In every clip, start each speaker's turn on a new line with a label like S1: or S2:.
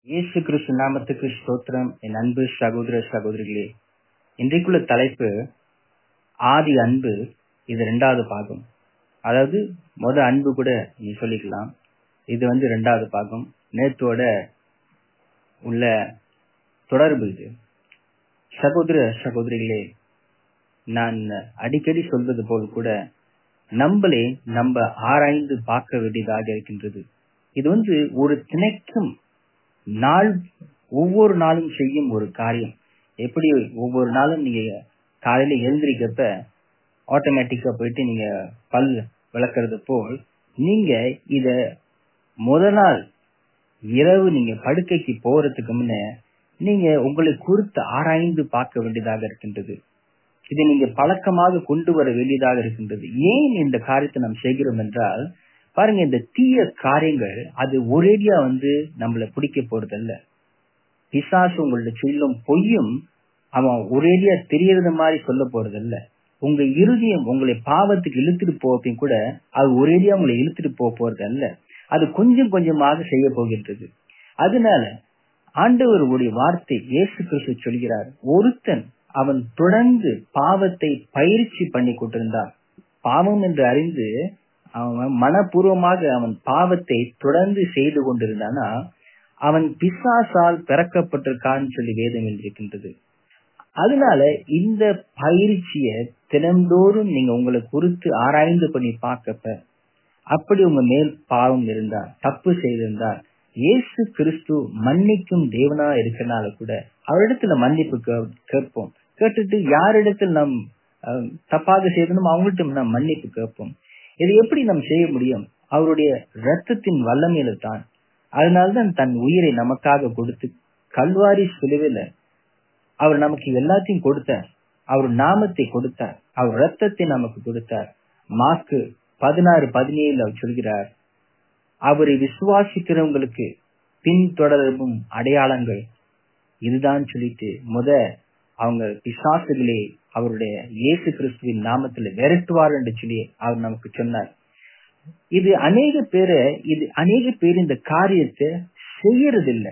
S1: இயேசு கிறிஸ்து நாமத்துக்கு ஸ்தோத்திரம் என் அன்பு சகோதர சகோதரிகளே இன்றைக்குள்ள தலைப்பு ஆதி அன்பு இது ரெண்டாவது பாகம் அதாவது முத அன்பு கூட நீ சொல்லிக்கலாம் இது வந்து ரெண்டாவது பாகம் நேத்தோட உள்ள தொடர்பு இது சகோதர சகோதரிகளே நான் அடிக்கடி சொல்வது போல் கூட நம்மளே நம்ம ஆராய்ந்து பார்க்க வேண்டியதாக இருக்கின்றது இது வந்து ஒரு திணைக்கும் நாள் ஒவ்வொரு நாளும் செய்யும் ஒரு காரியம் எப்படி ஒவ்வொரு நாளும் நீங்க காலையில எழுந்திரிக்கப்ப ஆட்டோமேட்டிக்கா போயிட்டு நீங்க பல் விளக்குறது போல் நீங்க இத முத நாள் இரவு நீங்க படுக்கைக்கு போறதுக்கு முன்ன நீங்க உங்களை குறித்து ஆராய்ந்து பார்க்க வேண்டியதாக இருக்கின்றது இதை நீங்க பழக்கமாக கொண்டு வர வேண்டியதாக இருக்கின்றது ஏன் இந்த காரியத்தை நாம் செய்கிறோம் என்றால் பாருங்க இந்த தீய காரியங்கள் அது ஒரேடியா வந்து நம்மள பிடிக்க போறதல்ல பிசாசு உங்கள்ட்ட சொல்லும் பொய்யும் அவன் ஒரேடியா தெரியறது மாதிரி சொல்ல போறதல்ல உங்க இறுதியம் உங்களை பாவத்துக்கு இழுத்துட்டு போவதையும் கூட அது ஒரேடியா உங்களை இழுத்துட்டு போக போறது அல்ல அது கொஞ்சம் கொஞ்சமாக செய்ய போகின்றது அதனால ஆண்டவருடைய வார்த்தை இயேசு கிறிஸ்து சொல்கிறார் ஒருத்தன் அவன் தொடர்ந்து பாவத்தை பயிற்சி பண்ணி கொண்டிருந்தான் பாவம் என்று அறிந்து அவன் மனப்பூர்வமாக அவன் பாவத்தை தொடர்ந்து செய்து கொண்டிருந்தானா அவன் பிசாசால் பிறக்கப்பட்டிருக்கான்னு சொல்லி வேதம் எழுதியிருக்கின்றது அதனால இந்த பயிற்சிய தினந்தோறும் நீங்க உங்களை குறித்து ஆராய்ந்து பண்ணி பார்க்கப்ப அப்படி உங்க மேல் பாவம் இருந்தால் தப்பு செய்திருந்தால் இயேசு கிறிஸ்து மன்னிக்கும் தேவனா இருக்கனால கூட அவரிடத்துல மன்னிப்பு கேட்போம் கேட்டுட்டு யாரிடத்தில் நாம் தப்பாக செய்தனும் அவங்கள்ட்ட நாம் மன்னிப்பு கேட்போம் இது எப்படி நாம் செய்ய முடியும் அவருடைய ரத்தத்தின் வல்லமையில தான் அதனால்தான் தன் உயிரை நமக்காக கொடுத்து கல்வாரி சிலுவையில அவர் நமக்கு எல்லாத்தையும் கொடுத்தார் அவர் நாமத்தை கொடுத்தார் அவர் ரத்தத்தை நமக்கு கொடுத்தார் மார்க்கு பதினாறு பதினேழு அவர் சொல்கிறார் அவரை விசுவாசிக்கிறவங்களுக்கு பின்தொடரும் அடையாளங்கள் இதுதான் சொல்லிட்டு முத அவங்க பிசாசுகளே அவருடைய இயேசு கிறிஸ்துவின் நாமத்துல விரட்டுவார் என்று சொல்லி அவர் நமக்கு சொன்னார் இது அநேக பேரை இது அநேக பேர் இந்த காரியத்தை செய்யறது இல்ல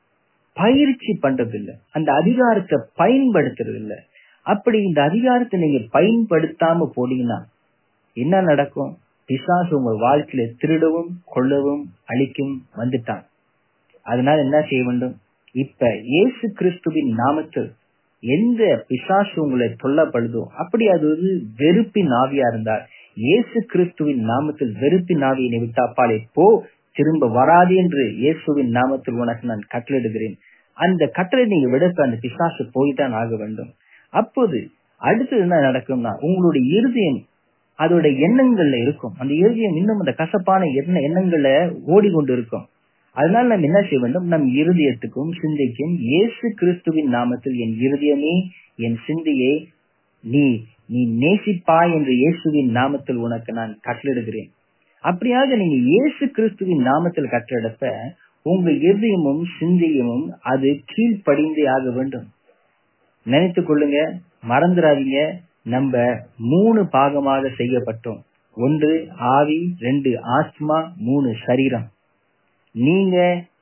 S1: பயிற்சி பண்றது இல்ல அந்த அதிகாரத்தை பயன்படுத்துறது இல்ல அப்படி இந்த அதிகாரத்தை நீங்க பயன்படுத்தாம போனீங்கன்னா என்ன நடக்கும் பிசாசு உங்க வாழ்க்கையில திருடவும் கொள்ளவும் அழிக்கும் வந்துட்டான் அதனால என்ன செய்ய வேண்டும் இப்ப இயேசு கிறிஸ்துவின் நாமத்தில் எந்த பிசாசு உங்களை தொல்லப்படுதோ அப்படி அது ஒரு வெறுப்பின் ஆவியா இருந்தால் இயேசு கிறிஸ்துவின் நாமத்தில் வெறுப்பின் ஆவியை விட்டாப்பாலே போ திரும்ப வராது என்று இயேசுவின் நாமத்தில் உனக்கு நான் கட்டளிடுகிறேன் அந்த கட்டளை நீங்க விடப்ப அந்த பிசாசு போய்தான் ஆக வேண்டும் அப்போது அடுத்தது என்ன நடக்கும்னா உங்களுடைய இருதயம் அதோட எண்ணங்கள்ல இருக்கும் அந்த இருதயம் இன்னும் அந்த கசப்பான எண்ண எண்ணங்கள்ல ஓடிக்கொண்டு இருக்கும் அதனால நம்ம என்ன செய்ய வேண்டும் நம் இருதயத்துக்கும் சிந்தைக்கும் இயேசு கிறிஸ்துவின் நாமத்தில் என் இருதயமே என் சிந்தையே நீ நீ நேசிப்பா என்று இயேசுவின் நாமத்தில் உனக்கு நான் கட்டளிடுகிறேன் அப்படியாக நீங்க இயேசு கிறிஸ்துவின் நாமத்தில் கட்டளிடப்ப உங்க இருதயமும் சிந்தையமும் அது கீழ்ப்படிந்தே ஆக வேண்டும் நினைத்து கொள்ளுங்க மறந்துடாதீங்க நம்ம மூணு பாகமாக செய்யப்பட்டோம் ஒன்று ஆவி ரெண்டு ஆத்மா மூணு சரீரம் நீங்க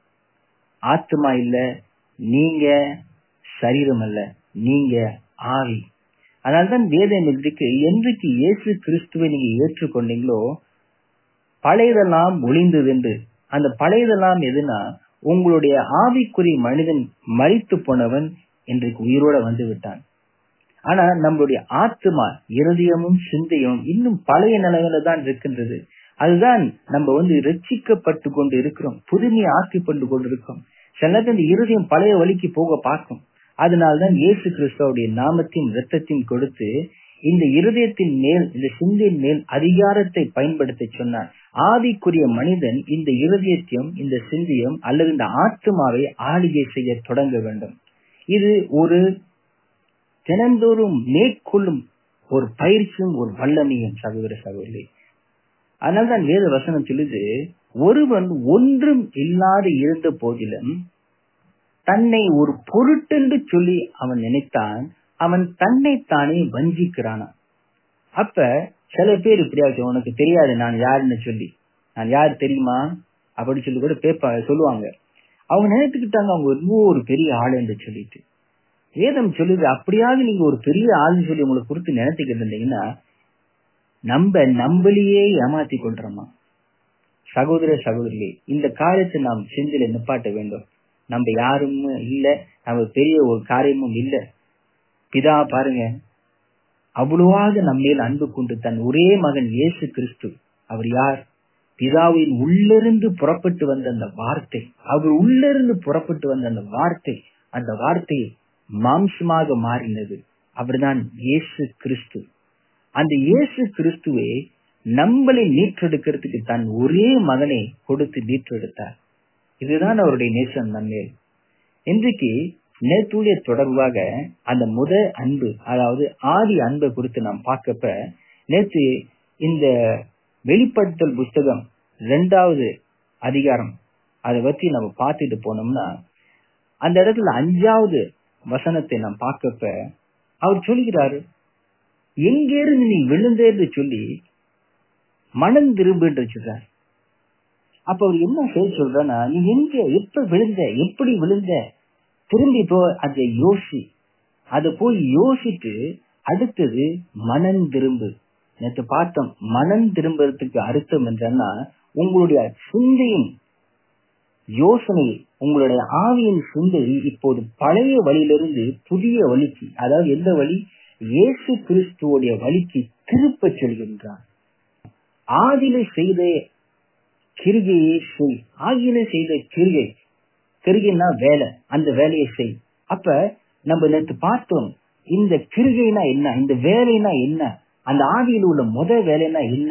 S1: ஆத்மா இல்ல நீங்க சரீரம் அல்ல நீங்க ஆவி அதனால்தான் வேதம் இன்றைக்கு என்றைக்கு இயேசு கிறிஸ்துவை நீங்க ஏற்றுக்கொண்டீங்களோ பழையதெல்லாம் ஒளிந்தது என்று அந்த பழையதெல்லாம் எதுனா உங்களுடைய ஆவிக்குறி மனிதன் மறித்து போனவன் இன்றைக்கு உயிரோட வந்து விட்டான் ஆனா நம்மளுடைய ஆத்மா இருதயமும் சிந்தையும் இன்னும் பழைய நிலையில தான் இருக்கின்றது அதுதான் நம்ம வந்து ரட்சிக்கப்பட்டு கொண்டு இருக்கிறோம் புதுமையை ஆக்கி கொண்டு கொண்டு இருக்கோம் சில நேரத்தில் இந்த இருதயம் பழைய வழிக்கு போக பார்க்கும் அதனால்தான் இயேசு கிறிஸ்துவோடைய நாமத்தையும் ரத்தத்தையும் கொடுத்து இந்த இருதயத்தின் மேல் இந்த சிந்தையின் மேல் அதிகாரத்தை பயன்படுத்த சொன்னார் ஆதிக்குரிய மனிதன் இந்த இருதயத்தையும் இந்த சிந்தையும் அல்லது இந்த ஆத்மாவை ஆளுகை செய்ய தொடங்க வேண்டும் இது ஒரு தினந்தோறும் மேற்கொள்ளும் ஒரு பயிற்சியும் ஒரு வல்லமையும் சகோதர சகோதரி அதனால்தான் வேத வசனம் சொல்லுது ஒருவன் ஒன்றும் இல்லாது இருந்த போதிலும் தன்னை ஒரு பொருட்டென்று சொல்லி அவன் நினைத்தான் அவன் தன்னைத்தானே வஞ்சிக்கிறானா அப்ப சில பேர் இப்படியாச்சும் உனக்கு தெரியாது நான் யாருன்னு சொல்லி நான் யாரு தெரியுமா அப்படின்னு சொல்லி கூட பேப்ப சொல்லுவாங்க அவங்க நினைத்துக்கிட்டாங்க அவங்க ரொம்ப ஒரு பெரிய ஆள் என்று சொல்லிட்டு வேதம் சொல்லுது அப்படியாவது நீங்க ஒரு பெரிய ஆள்னு சொல்லி உங்களை குறித்து நினைத்துக்கிட்டு இருந்தீங்கன்னா நம்ம நம்மளையே ஏமாத்தி கொள்றோமா சகோதர சகோதரிகளே இந்த காரியத்தை நாம் செஞ்சில நிப்பாட்ட வேண்டும் நம்ம யாரும் இல்ல நம்ம பெரிய ஒரு காரியமும் இல்ல பிதா பாருங்க அவ்வளவாக நம்மேல் அன்பு கொண்டு தன் ஒரே மகன் இயேசு கிறிஸ்து அவர் யார் பிதாவின் உள்ளிருந்து புறப்பட்டு வந்த அந்த வார்த்தை அவர் உள்ளிருந்து புறப்பட்டு வந்த அந்த வார்த்தை அந்த வார்த்தை மாம்சமாக மாறினது அவர்தான் இயேசு கிறிஸ்து அந்த இயேசு கிறிஸ்துவே நம்மளை மீட்டெடுக்கிறதுக்கு தன் ஒரே மகனை கொடுத்து மீட்டெடுத்தார் இதுதான் அவருடைய நேசம் நம்மேல் இன்றைக்கு நேற்றுடைய தொடர்பாக அந்த முத அன்பு அதாவது ஆதி அன்பை குறித்து நாம் பார்க்கப்ப நேற்று இந்த வெளிப்படுத்தல் புஸ்தகம் இரண்டாவது அதிகாரம் அதை பத்தி நம்ம பார்த்துட்டு போனோம்னா அந்த இடத்துல அஞ்சாவது வசனத்தை நாம் பார்க்கப்ப அவர் சொல்கிறாரு எங்கிருந்து நீ விழுந்தேன்னு சொல்லி மனம் திரும்பு என்று சொல்றார் அப்ப அவர் என்ன செய்ய சொல்றனா நீ எங்க எப்ப விழுந்த எப்படி விழுந்த திரும்பி போ அதை யோசி அதை போய் யோசித்து அடுத்தது மனம் திரும்பு நேற்று பார்த்தோம் மனம் திரும்புறதுக்கு அர்த்தம் என்றன்னா உங்களுடைய சிந்தையின் யோசனை உங்களுடைய ஆவியின் சிந்தை இப்போது பழைய வழியிலிருந்து புதிய வழிக்கு அதாவது எந்த வழி இயேசு கிறிஸ்துவோடைய வழிக்கு திருப்ப செல்கின்றார் ஆதிலை செய்த கிருகையை செய் ஆகியில செய்த கிருகை கிருகைன்னா வேலை அந்த வேலையை செய் அப்ப நம்ம நேற்று பார்த்தோம் இந்த கிருகைனா என்ன இந்த வேலைனா என்ன அந்த ஆதியில் உள்ள முத வேலைனா என்ன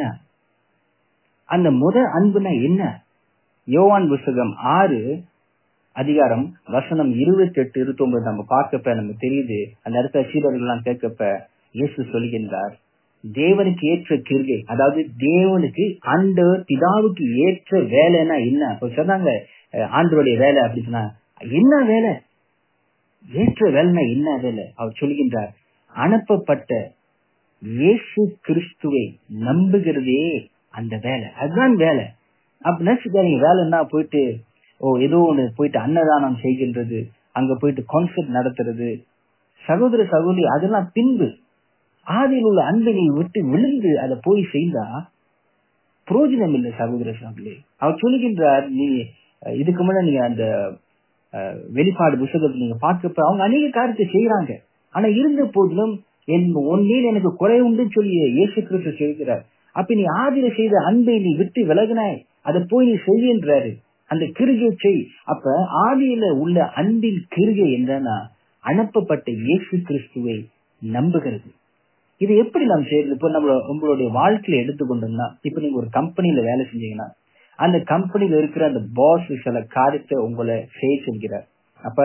S1: அந்த முத அன்புனா என்ன யோவான் புஸ்தகம் ஆறு அதிகாரம் வசனம் இருபத்தி எட்டு இருபத்தி ஒன்பது நம்ம பார்க்கப்ப நம்ம தெரியுது அந்த இடத்துல சீடர்கள் எல்லாம் கேட்கப்ப இயேசு சொல்கின்றார் தேவனுக்கு ஏற்ற கிருகை அதாவது தேவனுக்கு அந்த பிதாவுக்கு ஏற்ற வேலைன்னா என்ன அப்ப சொன்னாங்க ஆண்டோடைய வேலை அப்படி சொன்னா என்ன வேலை ஏற்ற வேலைனா என்ன வேலை அவர் சொல்கின்றார் அனுப்பப்பட்ட இயேசு கிறிஸ்துவை நம்புகிறதே அந்த வேலை அதுதான் வேலை அப்ப நினைச்சுக்காரீங்க வேலைன்னா போயிட்டு ஓ ஏதோ ஒண்ணு போயிட்டு அன்னதானம் செய்கின்றது அங்க போயிட்டு கான்சர்ட் நடத்துறது சகோதர சகோதரி அதெல்லாம் பின்பு ஆதியில் உள்ள அன்பினை விட்டு விழுந்து அதை போய் செய்தா புரோஜனம் இல்லை சகோதர சகோதரி அவர் சொல்லுகின்றார் நீ இதுக்கு முன்னாடி நீங்க அந்த வெளிப்பாடு புத்தகத்தை நீங்க பார்க்கப்ப அவங்க அநேக காரியத்தை செய்யறாங்க ஆனா இருந்த போதிலும் என் ஒன்னில் எனக்கு குறை உண்டு சொல்லி இயேசு கிறிஸ்து சொல்கிறார் அப்ப நீ ஆதிர செய்த அன்பை நீ விட்டு விலகினாய் அதை போய் நீ செய்கின்றாரு அந்த கிருகை செய் அப்ப ஆதியில உள்ள அன்பின் கிருகை என்னன்னா அனுப்பப்பட்ட இயேசு கிறிஸ்துவை நம்புகிறது இது எப்படி நாம் செய்யறது இப்போ நம்ம உங்களுடைய வாழ்க்கையில எடுத்துக்கொண்டோம்னா இப்ப நீங்க ஒரு கம்பெனில வேலை செஞ்சீங்கன்னா அந்த கம்பெனில இருக்கிற அந்த பாஸ் சில காரியத்தை உங்களை செய்ய சொல்கிறார் அப்ப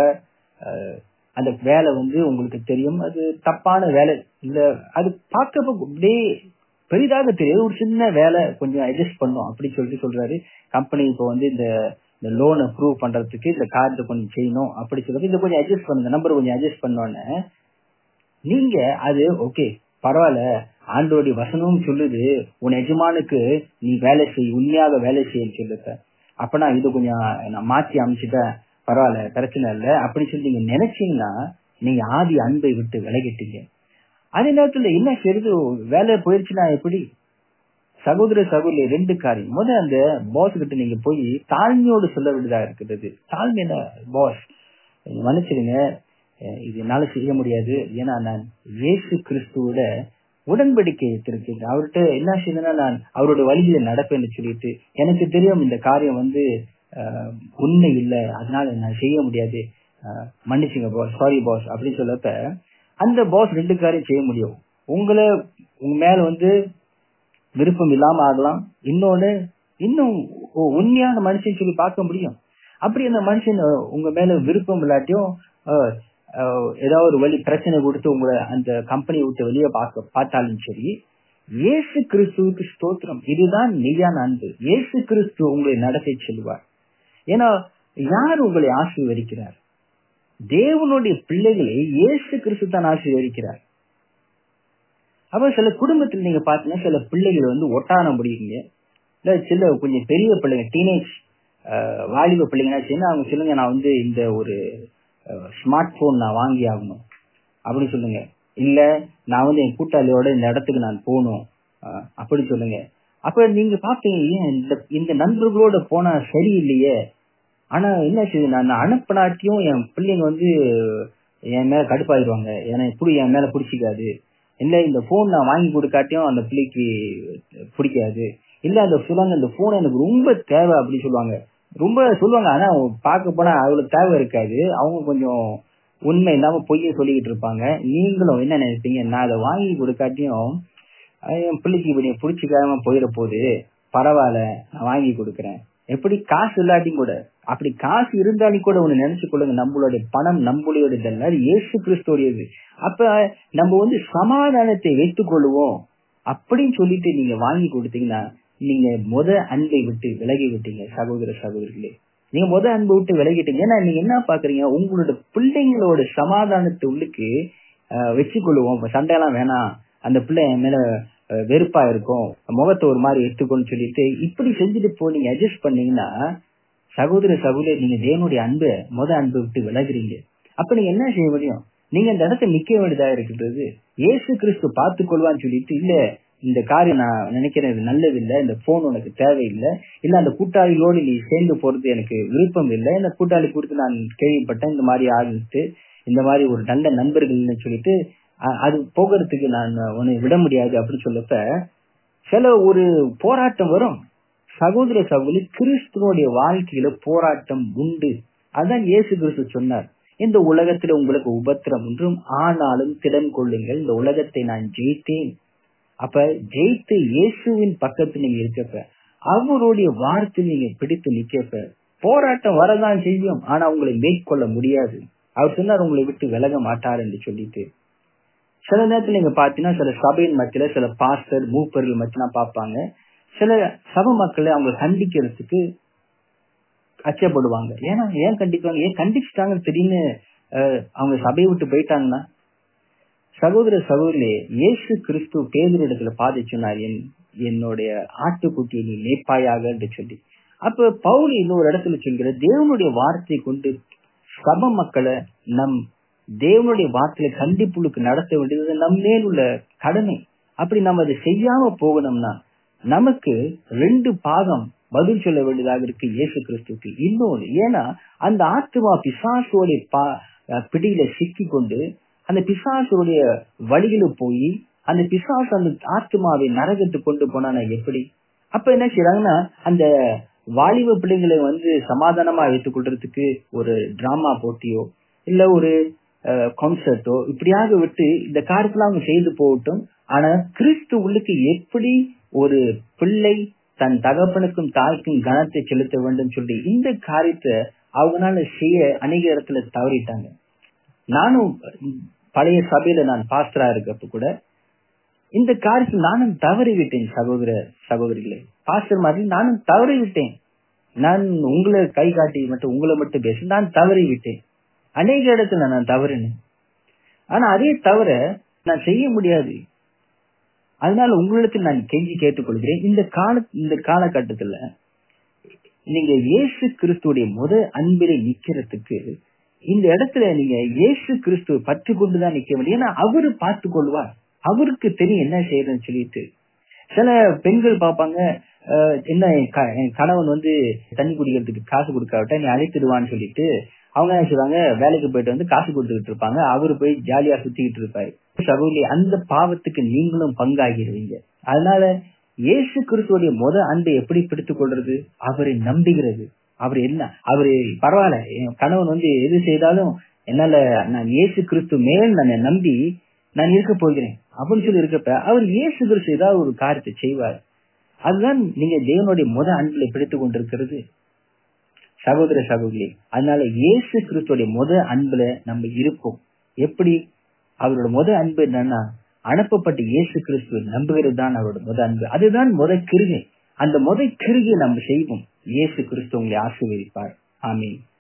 S1: அந்த வேலை வந்து உங்களுக்கு தெரியும் அது தப்பான வேலை இல்ல அது பார்க்க அப்படியே பெரிதாக தெரியாது ஒரு சின்ன வேலை கொஞ்சம் அட்ஜஸ்ட் பண்ணும் அப்படி சொல்லிட்டு சொல்றாரு கம்பெனி இப்போ வந்து இந்த இந்த லோன் அப்ரூவ் பண்றதுக்கு இந்த கார்டு கொஞ்சம் செய்யணும் அப்படி சொல்றது இதை கொஞ்சம் அட்ஜஸ்ட் பண்ணுங்க நம்பர் கொஞ்சம் அட்ஜஸ்ட் பண்ணோன்னு நீங்க அது ஓகே பரவாயில்ல ஆண்டோடைய வசனமும் சொல்லுது உன் எஜமானுக்கு நீ வேலை செய் உண்மையாக வேலை செய்ய சொல்லுத அப்ப நான் இது கொஞ்சம் நான் மாத்தி அமைச்சிட்டேன் பரவாயில்ல பிரச்சனை இல்ல அப்படி சொல்லி நீங்க நினைச்சீங்கன்னா நீங்க ஆதி அன்பை விட்டு விலகிட்டீங்க அதே நேரத்துல என்ன செய்யுது வேலை போயிடுச்சுன்னா எப்படி சகோதர சகோதரி ரெண்டு காரியம் முத அந்த பாஸ் கிட்ட நீங்க போய் தாழ்மையோடு சொல்ல வேண்டியதா இருக்கிறது தாழ்மையில பாஸ் மன்னிச்சிருங்க இது என்னால செய்ய முடியாது ஏன்னா நான் இயேசு கிறிஸ்துவோட உடன்படிக்கை எடுத்திருக்கேன் அவர்கிட்ட என்ன செய்யணும்னா நான் அவரோட வழியில நடப்பேன்னு சொல்லிட்டு எனக்கு தெரியும் இந்த காரியம் வந்து உண்மை இல்லை அதனால நான் செய்ய முடியாது மன்னிச்சுங்க பாஸ் சாரி பாஸ் அப்படின்னு சொல்லப்ப அந்த பாஸ் ரெண்டு காரியம் செய்ய முடியும் உங்களை உங்க மேல வந்து விருப்பம் இல்லாம ஆகலாம் இன்னொன்னு இன்னும் உண்மையான மனுஷன் சொல்லி பார்க்க முடியும் அப்படி அந்த மனுஷன் உங்க மேல விருப்பம் இல்லாட்டியும் ஏதாவது ஒரு வழி பிரச்சனை கொடுத்து உங்களை அந்த கம்பெனியை விட்டு வெளியே பார்க்க பார்த்தாலும் சரி இயேசு கிறிஸ்துவுக்கு ஸ்தோத்திரம் இதுதான் மெய்யான அன்பு இயேசு கிறிஸ்து உங்களை நடத்தை செல்வார் ஏன்னா யார் உங்களை ஆசீர்வதிக்கிறார் தேவனுடைய பிள்ளைகளை இயேசு கிறிஸ்து தான் ஆசீர்வதிக்கிறார் அப்ப சில குடும்பத்தில் நீங்க பாத்தீங்கன்னா சில பிள்ளைகள் வந்து ஒட்டான முடியுங்க இல்ல சில கொஞ்சம் பெரிய பிள்ளைங்க டீனேஜ் அஹ், வாலிப பிள்ளைங்க என்ன செய்யணும் அவங்க சொல்லுங்க நான் வந்து இந்த ஒரு ஸ்மார்ட் போன் நான் வாங்கி ஆகணும் அப்படின்னு சொல்லுங்க இல்ல நான் வந்து என் கூட்டாளியோட இந்த இடத்துக்கு நான் போகணும் அஹ், அப்படி சொல்லுங்க அப்ப நீங்க பாப்பீங்க ஏன் இந்த இந்த நண்பர்களோட போனா சரியில்லையே ஆனா என்ன செய்யுது நான் அனுப்பினாட்டியும் என் பிள்ளைங்க வந்து என் மேல கடுப்பாயிருவாங்க ஏன்னா இப்படி என் மேல பிடிச்சிக்காது இல்ல இந்த போன் நான் வாங்கி கொடுக்காட்டியும் அந்த பிள்ளைக்கு பிடிக்காது இல்ல அந்த சொல்லுவாங்க இந்த போன் எனக்கு ரொம்ப தேவை அப்படி சொல்லுவாங்க ரொம்ப சொல்லுவாங்க ஆனா பார்க்க போனா அவ்வளவு தேவை இருக்காது அவங்க கொஞ்சம் உண்மை இல்லாம பொய்ய சொல்லிக்கிட்டு இருப்பாங்க நீங்களும் என்ன நினைப்பீங்க நான் அதை வாங்கி கொடுக்காட்டியும் அஹ் என் பிள்ளைக்கு இப்படி பிடிச்சிக்காம போயிட போகுது பரவாயில்ல நான் வாங்கி கொடுக்கறேன் எப்படி காசு இல்லாட்டியும் கூட அப்படி காசு இருந்தாலும் கூட ஒண்ணு நினைச்சு கொள்ளுங்க நம்மளுடைய பணம் நம்மளுடைய அது இயேசு கிறிஸ்துடையது அப்ப நம்ம வந்து சமாதானத்தை வைத்துக் கொள்ளுவோம் அப்படின்னு சொல்லிட்டு நீங்க வாங்கி கொடுத்தீங்கன்னா நீங்க முத அன்பை விட்டு விலகி விட்டீங்க சகோதர சகோதரிகளே நீங்க முத அன்பை விட்டு விலகிட்டீங்க ஏன்னா நீங்க என்ன பாக்குறீங்க உங்களோட பிள்ளைங்களோட சமாதானத்தை உள்ளுக்கு அஹ், வச்சுக்கொள்ளுவோம் இப்ப சண்டையெல்லாம் வேணாம் அந்த பிள்ளை என் மேல அஹ், வெறுப்பா இருக்கும் முகத்தை ஒரு மாதிரி எடுத்துக்கோன்னு சொல்லிட்டு இப்படி செஞ்சுட்டு போய் நீங்க அட்ஜஸ்ட் பண்ணீங்கன்னா சகோதர சகோதரி நீங்க தேவனுடைய அன்பை முத அன்பை விட்டு விலகுறீங்க அப்ப நீங்க என்ன செய்ய முடியும் நீங்க அந்த இடத்துல நிக்க வேண்டியதா இருக்கிறது இயேசு கிறிஸ்து பார்த்துக் கொள்வான்னு சொல்லிட்டு இல்ல இந்த காரியம் நான் நினைக்கிறேன் இது நல்லது இல்ல இந்த போன் உனக்கு தேவையில்லை இல்ல அந்த கூட்டாளிகளோடு நீ சேர்ந்து போறது எனக்கு விருப்பம் இல்லை இந்த கூட்டாளி குறித்து நான் கேள்விப்பட்டேன் இந்த மாதிரி ஆரம்பித்து இந்த மாதிரி ஒரு நல்ல நண்பர்கள்னு சொல்லிட்டு அ- அது போகிறதுக்கு நான் உன்னை விட முடியாது அப்படின்னு சொல்லப்ப சில ஒரு போராட்டம் வரும் சகோதர சகோதரி கிறிஸ்துவனுடைய வாழ்க்கையில போராட்டம் உண்டு அதான் இயேசு கிறிஸ்து சொன்னார் இந்த உலகத்துல உங்களுக்கு உபத்திரம் ஒன்றும் ஆனாலும் திடன் கொள்ளுங்கள் இந்த உலகத்தை நான் ஜெயித்தேன் அப்ப ஜெயித்து இயேசுவின் பக்கத்துல நீங்க இருக்கப்ப அவருடைய வார்த்தை நீங்க பிடித்து நிக்கப்ப போராட்டம் வரதான் செய்யும் ஆனா உங்களை மேற்கொள்ள முடியாது அவர் சொன்னார் உங்களை விட்டு விலக மாட்டார் என்று சொல்லிட்டு சில நேரத்துல நீங்க பாத்தீங்கன்னா சில சபையின் மத்தியில சில பாஸ்டர் மூப்பர்கள் மத்தியெல்லாம் பார்ப்பாங்க சில சபை மக்களை அவங்க கண்டிக்கிறதுக்கு அச்சப்படுவாங்க ஏன்னா ஏன் கண்டிக்குவாங்க ஏன் கண்டிச்சுட்டாங்கன்னு திடீர்னு அஹ், அவங்க சபையை விட்டு போயிட்டாங்கன்னா சகோதர சகோதரியே இயேசு கிறிஸ்து பேதரிடத்துல பாதி சொன்னார் என் என்னுடைய ஆட்டுக்குட்டியை நீ மேய்ப்பாயாக என்று சொல்லி அப்ப பவுல் இன்னொரு இடத்துல சொல்கிற தேவனுடைய வார்த்தையை கொண்டு சப மக்களை நம் தேவனுடைய வார்த்தையில கண்டிப்புளுக்கு நடத்த வேண்டியது நம் மேல் உள்ள கடமை அப்படி நம்ம அதை செய்யாம போகணும்னா நமக்கு ரெண்டு பாகம் பதில் சொல்ல வேண்டியதாக இருக்கு இயேசு கிறிஸ்துக்கு இன்னொன்னு ஏன்னா அந்த ஆத்மா பிசாசுடைய பா அஹ் பிடியில சிக்கி கொண்டு அந்த பிசாசுடைய வழியில போய் அந்த பிசாசு அந்த ஆத்மாவை நரகத்துக்கு கொண்டு போனா எப்படி அப்ப என்ன செய்யறாங்கன்னா அந்த வாலிப பிள்ளைங்களை வந்து சமாதானமா வைத்துக் கொள்றதுக்கு ஒரு டிராமா போட்டியோ இல்ல ஒரு கான்சர்ட்டோ இப்படியாக விட்டு இந்த காரியத்துல அவங்க செய்து போகட்டும் ஆனா கிறிஸ்து உள்ளுக்கு எப்படி ஒரு பிள்ளை தன் தகப்பனுக்கும் தாய்க்கும் கனத்தை செலுத்த வேண்டும் சொல்லி இந்த காரியத்தை அவங்களால செய்ய அநேக இடத்துல தவறிட்டாங்க நானும் பழைய சபையில நான் பாஸ்டரா இருக்கப்ப கூட இந்த காரியத்தில் நானும் தவறி விட்டேன் சகோதர சகோதரிகளே பாஸ்டர் மாதிரி நானும் தவறி விட்டேன் நான் உங்களை கை காட்டி மட்டும் உங்களை மட்டும் பேச நான் தவறி விட்டேன் அநேக இடத்துல நான் தவறினேன் ஆனா அதே தவிர நான் செய்ய முடியாது அதனால உங்களிடத்தில் நான் கெஞ்சி கேட்டுக்கொள்கிறேன் இந்த கால இந்த காலகட்டத்துல நீங்க இயேசு கிறிஸ்துடைய முத அன்பிலே நிக்கிறதுக்கு இந்த இடத்துல நீங்க இயேசு கிறிஸ்துவை பற்றி கொண்டுதான் நிக்க முடியும் ஏன்னா அவரு பார்த்து கொள்வார் அவருக்கு தெரியும் என்ன செய்யறதுன்னு சொல்லிட்டு சில பெண்கள் பார்ப்பாங்க அஹ், என்ன என் க- என் கணவன் வந்து தண்ணி குடிக்கிறதுக்கு காசு கொடுக்காவிட்டா நீ அழைத்துடுவான்னு சொல்லிட்டு அவங்க என்ன செய்வாங்க வேலைக்கு போயிட்டு வந்து காசு கொடுத்துக்கிட்டு இருப்பாங்க அவரு போய் ஜாலியா சுத்திக்கிட்டு இருப்பாரு சகோதரி அந்த பாவத்துக்கு நீங்களும் பங்காகிடுவீங்க அதனால இயேசு கிறிஸ்துவோடைய முத அன்பை எப்படி பிடித்துக் கொள்றது அவரை நம்புகிறது அவர் என்ன அவரு பரவாயில்ல என் கணவன் வந்து எது செய்தாலும் என்னால நான் இயேசு கிறிஸ்து மேல் நான் நம்பி நான் இருக்க போகிறேன் அப்படின்னு சொல்லி இருக்கப்ப அவர் இயேசு கிறிஸ்து ஏதாவது ஒரு காரியத்தை செய்வார் அதுதான் நீங்க தேவனுடைய முத அன்பில் பிடித்துக் கொண்டிருக்கிறது சகோதர சகோதரி அதனால இயேசு கிறிஸ்துடைய முத அன்புல நம்ம இருப்போம் எப்படி அவரோட முத அன்பு என்னன்னா அனுப்பப்பட்ட இயேசு கிறிஸ்துவை நம்புகிறது தான் அவரோட முத அன்பு அதுதான் முத கிருகை அந்த முத கிருகை நம்ம செய்வோம் இயேசு கிறிஸ்து உங்களை ஆசீர்வதிப்பார் ஆமீன்